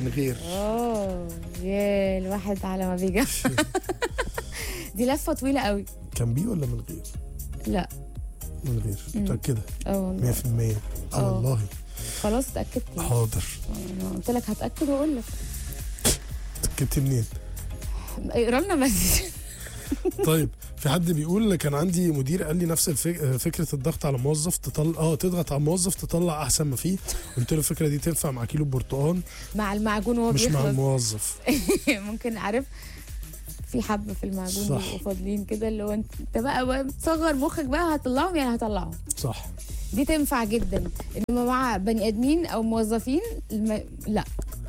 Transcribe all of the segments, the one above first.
من غير اه يا الواحد على ما بيجي دي لفه طويله قوي كان بيه ولا من غير لا من غير مم. متاكده اه والله 100% اه آه. والله خلاص اتاكدت حاضر أنا قلت لك هتاكد واقول لك اتاكدت منين اقرا لنا مسج طيب في حد بيقول كان عندي مدير قال لي نفس الفك... فكره الضغط على موظف تطلع اه تضغط على موظف تطلع احسن ما فيه قلت له الفكره دي تنفع مع كيلو برتقال مع المعجون وهو مش مع بيخلص الموظف ممكن عارف في حبه في المعجون صح. بيبقوا فاضلين كده اللي هو انت انت بقى بقى تصغر مخك بقى هتطلعهم يعني هطلعهم صح دي تنفع جدا انما مع بني ادمين او موظفين الم... لا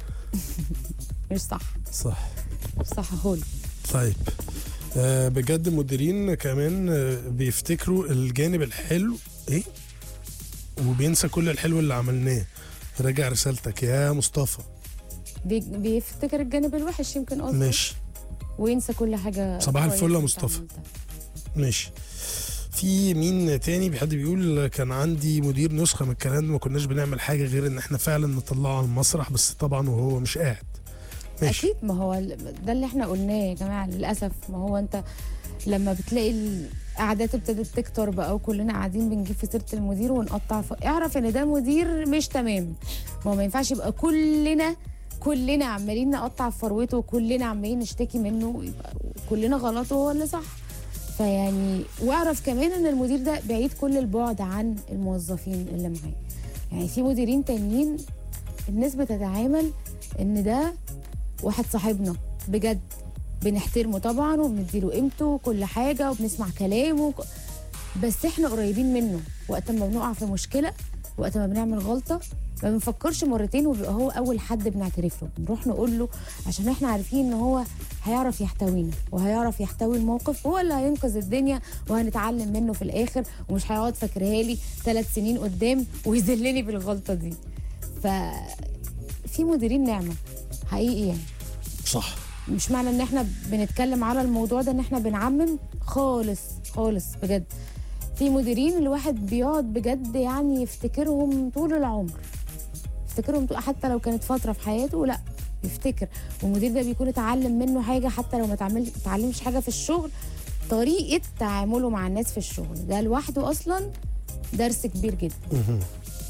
مش صح صح مش صح خالص طيب آه بجد المديرين كمان آه بيفتكروا الجانب الحلو ايه وبينسى كل الحلو اللي عملناه راجع رسالتك يا مصطفى بي... بيفتكر الجانب الوحش يمكن قصدي ماشي وينسى كل حاجه صباح كويسة الفل يا انت مصطفى. عملتها. ماشي في مين تاني حد بيقول كان عندي مدير نسخة من الكلام ده ما كناش بنعمل حاجة غير ان احنا فعلا نطلعه على المسرح بس طبعا وهو مش قاعد ماشي اكيد ما هو ال- ده اللي احنا قلناه يا جماعه للاسف ما هو انت لما بتلاقي القعدات ابتدت تكتر بقى وكلنا قاعدين بنجيب في سيره المدير ونقطع ف... اعرف ان ده مدير مش تمام ما هو ما ينفعش يبقى كلنا كلنا عمالين نقطع في فروته وكلنا عمالين نشتكي منه يبقى كلنا غلط وهو اللي صح فيعني واعرف كمان ان المدير ده بعيد كل البعد عن الموظفين اللي معاه يعني في مديرين تانيين الناس بتتعامل ان ده واحد صاحبنا بجد بنحترمه طبعا وبنديله قيمته وكل حاجه وبنسمع كلامه وك- بس احنا قريبين منه وقت ما بنقع في مشكله وقت ما بنعمل غلطه ما بنفكرش مرتين وبيبقى هو اول حد بنعترف له بنروح نقول له عشان احنا عارفين ان هو هيعرف يحتوينا وهيعرف يحتوي الموقف وهو اللي هينقذ الدنيا وهنتعلم منه في الاخر ومش هيقعد فاكرها لي ثلاث سنين قدام ويذلني بالغلطه دي ف في مديرين نعمه حقيقي يعني صح مش معنى ان احنا بنتكلم على الموضوع ده ان احنا بنعمم خالص خالص بجد في مديرين الواحد بيقعد بجد يعني يفتكرهم طول العمر يفتكرهم طول حتى لو كانت فتره في حياته لا يفتكر والمدير ده بيكون اتعلم منه حاجه حتى لو ما تعمل- اتعلمش حاجه في الشغل طريقه تعامله مع الناس في الشغل ده لوحده اصلا درس كبير جدا مهم.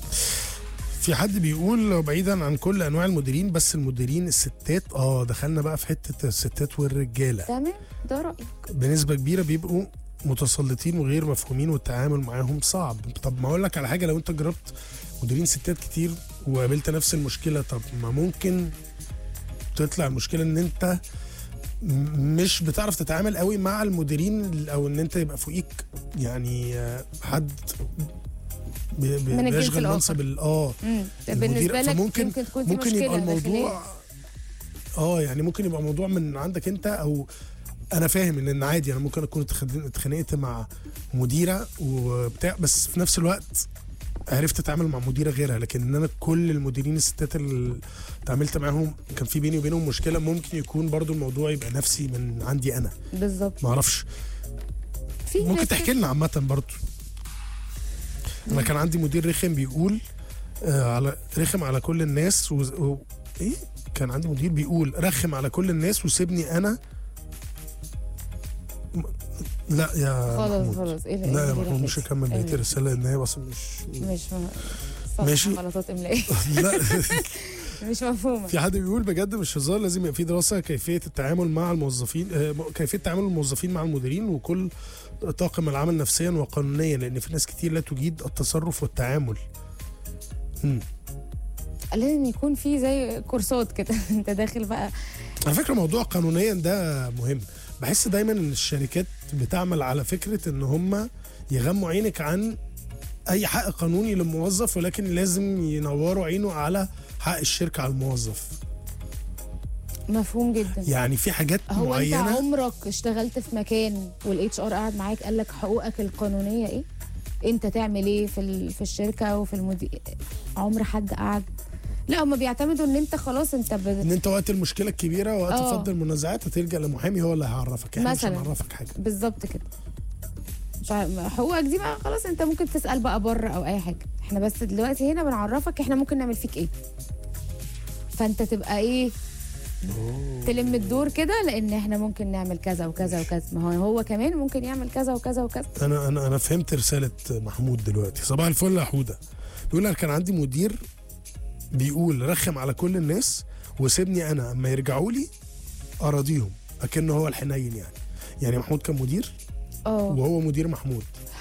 في حد بيقول بعيدا عن كل انواع المديرين بس المديرين الستات اه دخلنا بقى في حته الستات والرجاله تمام ده رايك بنسبه كبيره بيبقوا متسلطين وغير مفهومين والتعامل معاهم صعب طب ما اقول لك على حاجه لو انت جربت مديرين ستات كتير وقابلت نفس المشكله طب ما ممكن تطلع المشكله ان انت م- مش بتعرف تتعامل قوي مع المديرين او ان انت يبقى فوقيك يعني آه، حد بي- بي- من الجنس بيشغل الآخر. منصب ال- اه امم المدير- بالنسبه لك فممكن- يمكن تكون دي ممكن مشكله يبقى داخلية. الموضوع اه يعني ممكن يبقى موضوع من عندك انت او انا فاهم ان إن عادي انا ممكن اكون اتخد- اتخانقت مع مديره وبتاع بس في نفس الوقت عرفت اتعامل مع مديره غيرها لكن ان انا كل المديرين الستات اللي اتعاملت معاهم كان في بيني وبينهم مشكله ممكن يكون برضو الموضوع يبقى نفسي من عندي انا بالظبط ما اعرفش في ممكن ناس تحكي لنا عامه برضو انا كان عندي مدير رخم بيقول آه على رخم على كل الناس و... و... ايه كان عندي مدير بيقول رخم على كل الناس وسيبني انا م- لا يا خلاص محمود خلاص ايه لا يا إيه محمود مش الحكاية؟ هكمل بقيه إيه؟ الرساله لان هي بس مش مش م... صح، ماشي. غلطات املائيه لا مش مفهومه في حد بيقول بجد مش هزار لازم يبقى في دراسه كيفيه التعامل مع الموظفين آه، كيفيه تعامل الموظفين مع المديرين وكل طاقم العمل نفسيا وقانونيا لان في ناس كتير لا تجيد التصرف والتعامل مم. لازم يكون في زي كورسات كده انت داخل بقى على فكره موضوع قانونيا ده مهم بحس دايما ان الشركات بتعمل على فكره ان هم يغموا عينك عن اي حق قانوني للموظف ولكن لازم ينوروا عينه على حق الشركه على الموظف مفهوم جدا يعني في حاجات هو انت معينه عمرك اشتغلت في مكان والاتش ار قاعد معاك قال لك حقوقك القانونيه ايه انت تعمل ايه في ال... في الشركه وفي المدير عمر حد قعد لا هم بيعتمدوا ان انت خلاص انت ب... ان انت وقت المشكله الكبيره وقت آه. فض المنازعات هتلجا لمحامي هو اللي هيعرفك احنا مش مثلاً. هنعرفك حاجه بالظبط كده مش عارف- حقوقك دي بقى خلاص انت ممكن تسال بقى بره او اي حاجه احنا بس دلوقتي هنا بنعرفك احنا ممكن نعمل فيك ايه فانت تبقى ايه تلم الدور كده لان احنا ممكن نعمل كذا وكذا وكذا ما هو هو كمان ممكن يعمل كذا وكذا وكذا انا انا انا فهمت رساله محمود دلوقتي صباح الفل يا حوده بيقول انا كان عندي مدير بيقول رخم على كل الناس وسيبني انا اما يرجعوا لي اراضيهم اكنه هو الحنين يعني يعني محمود كان مدير اه وهو مدير محمود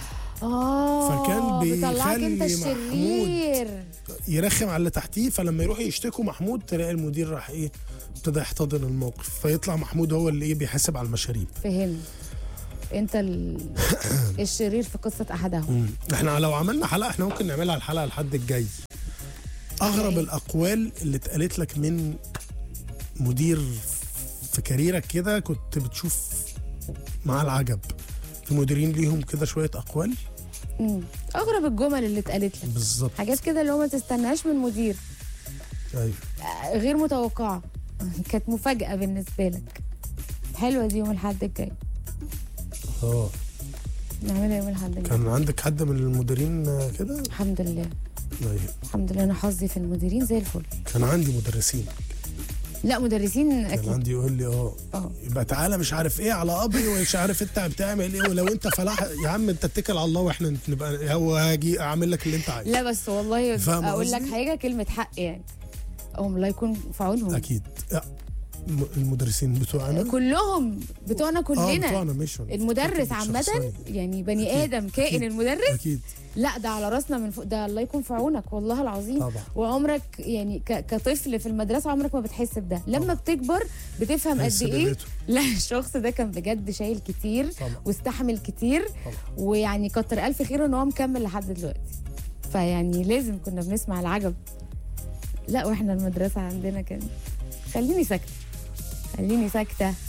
اه فكان بيطلعك انت بيخلي محمود الشرير يرخم على اللي تحتيه فلما يروحوا يشتكوا محمود تلاقي المدير راح ايه ابتدى يحتضن الموقف فيطلع محمود هو اللي ايه بيحاسب على المشاريب فهمت انت ال... الشرير في قصه احدهم مم. احنا لو عملنا حلقه احنا ممكن نعملها الحلقه الحد الجاي اغرب إيه؟ الاقوال اللي اتقالت لك من مدير في كاريرك كده كنت بتشوف مع العجب في مديرين ليهم كده شويه اقوال مم. اغرب الجمل اللي اتقالت لك بالظبط حاجات كده اللي هو ما تستناش من مدير ايوه آه، غير متوقعه كانت مفاجاه بالنسبه لك حلوه دي يوم الاحد الجاي اه نعملها يوم الاحد الجاي كان عندك حد من المديرين آه، كده الحمد لله ايوه الحمد لله انا حظي في المديرين زي الفل كان عندي مدرسين لا مدرسين كان اكيد عندي يقول لي اه اه يبقى تعالى مش عارف ايه على قبري ومش عارف انت بتعمل ايه ولو انت فلاح يا عم انت اتكل على الله واحنا نبقى هو هاجي اعمل لك اللي انت عايزه لا بس والله فاهم اقول لك قصدي؟ حاجه كلمه حق يعني هم الله يكون في عونهم اكيد اه، م- المدرسين بتوعنا كلهم بتوعنا اه كلنا بتوعنا مش المدرس عامة شخصية. يعني بني أكيد. آدم كائن أكيد. المدرس اكيد لا ده على راسنا من فوق ده الله يكون في عونك والله العظيم طبعا وعمرك يعني ك- كطفل في المدرسة عمرك ما بتحس بده لما طبعا. بتكبر بتفهم قد حس ايه بقيمته. لا الشخص ده كان بجد شايل كتير طبعا واستحمل كتير طبعا ويعني كتر الف خير ان هو مكمل لحد دلوقتي فيعني لازم كنا بنسمع العجب لا واحنا المدرسه عندنا كان خليني ساكته خليني ساكته